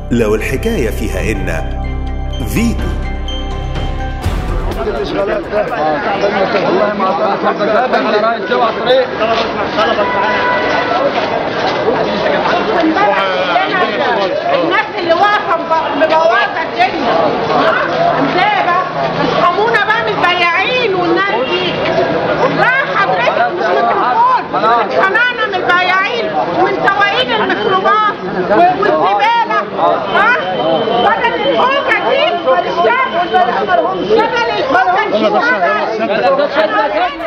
لو الحكاية فيها إن فيتو والله ما على راي الجو على الطريق الناس اللي واقفه مب- مبوظه الدنيا ازاي بقى ارحمونا بقى من البياعين والناس دي لا حضرتك مش ميكروفون اتخنقنا من البياعين ومن سواقين الميكروباص و- والزباله ها بدل الحوجه دي تشتغل بدل الحوجه دي تشتغل